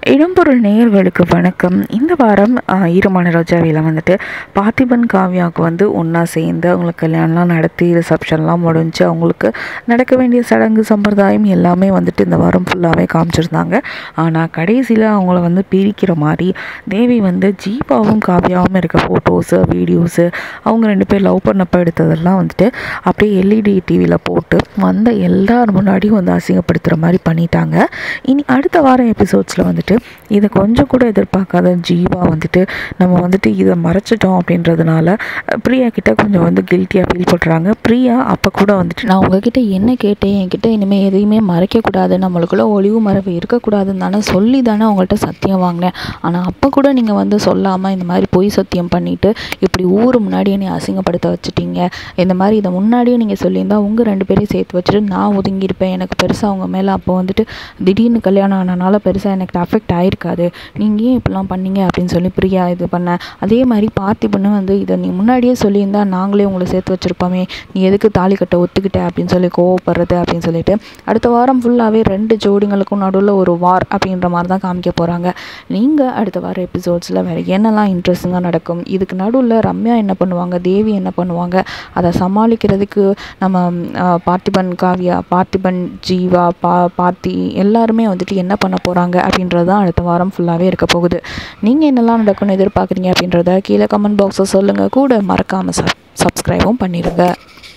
இடம்பொருள் நேயர்களுக்கு வணக்கம் இந்த வாரம் ஆஹ், ஈரமான ரோஜாவியில் வந்துட்டு பார்த்திபன் காவ்யாவுக்கு வந்து ஒன்றா சேர்ந்து அவங்களுக்கு கல்யாணம்லாம் நடத்தி ரிசப்ஷன்லாம் முடிஞ்சு அவங்களுக்கு நடக்க வேண்டிய சடங்கு சம்பிரதாயம் எல்லாமே வந்துட்டு இந்த வாரம் ஃபுல்லாகவே காமிச்சிருந்தாங்க ஆனால் கடைசியில் அவங்கள வந்து பிரிக்கிற மாதிரி தேவி வந்து ஜீவாவும் காவ்யாவும் இருக்க ஃபோட்டோஸு வீடியோஸு அவங்க ரெண்டு பேர் லவ் பண்ணப்போ எடுத்ததெல்லாம் வந்துட்டு அப்படியே எல்இடி டிவியில் போட்டு வந்த எல்லார் முன்னாடியும் வந்து அசிங்கப்படுத்துகிற மாதிரி பண்ணிட்டாங்க இனி அடுத்த வாரம் எபிசோட்ஸில் வந்துட்டு இதை கொஞ்சம் கூட எதிர்பார்க்காத ஜீவா வந்துட்டு நம்ம வந்துட்டு இதை மறைச்சிட்டோம் அப்படின்றதுனால அஹ், பிரியா கிட்ட கொஞ்சம் வந்து கில்ட்டியாக ஃபீல் பண்ணுறாங்க பிரியா அப்போ கூட வந்துட்டு நான் உங்ககிட்ட என்ன கேட்டேன் என்கிட்ட இனிமேல் எதையுமே மறைக்கக்கூடாது நம்மளுக்குள்ள ஒளிவு மறைவு இருக்கக்கூடாதுன்னு தானே சொல்லி தானே உங்கள்கிட்ட சத்தியம் வாங்கினேன் ஆனால் அப்போ கூட நீங்கள் வந்து சொல்லாமல் இந்த மாதிரி பொய் சத்தியம் பண்ணிவிட்டு இப்படி ஊர் முன்னாடி என்னை அசிங்கப்படுத்த வச்சுட்டீங்க இந்த மாதிரி இதை முன்னாடியே நீங்கள் சொல்லியிருந்தா உங்கள் ரெண்டு பேரையும் சேர்த்து வச்சுட்டு நான் ஒதுங்கியிருப்பேன் எனக்கு பெருசாக அவங்க மேலே அப்போ வந்துட்டு திடீர்னு கல்யாணம் ஆனனால பெருசாக எனக்கு அஃபெக்ட் ஆயிருக்காது நீங்கள் ஏன் இப்படிலாம் பண்ணீங்க அப்படின்னு சொல்லி பிரியா இது பண்ணேன் அதே மாதிரி பார்த்திபன்னு வந்து இதை நீ முன்னாடியே சொல்லியிருந்தா நாங்களே உங்களை சேர்த்து வச்சுருப்போமே நீ எதுக்கு தாலி கட்ட ஒத்துக்கிட்ட அப்படின்னு சொல்லி கோவப்படுறது அப்படின்னு சொல்லிட்டு அடுத்த வாரம் ஃபுல்லாகவே ரெண்டு ஜோடிங்களுக்கும் நடுவில் ஒரு வார் அப்படின்ற மாதிரி தான் காமிக்க போகிறாங்க நீங்கள் அடுத்த வார எபிசோட்ஸில் வேறு என்னெல்லாம் இன்ட்ரெஸ்டிங்காக நடக்கும் இதுக்கு நடுவில் ரம்யா என்ன பண்ணுவாங்க தேவி என்ன பண்ணுவாங்க அதை சமாளிக்கிறதுக்கு நம்ம ஆஹ், பார்த்திபன் காவ்யா பார்த்திபன் ஜீவா பா பார்த்தி எல்லாருமே வந்துட்டு என்ன பண்ண போகிறாங்க அப்படின்றது தான் அடுத்த வாரம் ஃபுல்லாகவே இருக்க போகுது நீங்கள் என்னெல்லாம் நடக்கும்னு எதிர்பார்க்குறீங்க அப்படின்றத கீழே கமெண்ட் பாக்ஸில் சொல்லுங்கள் கூட மறக்காமல் சப் சப்ஸ்கிரைபும் பண்ணிடுங்க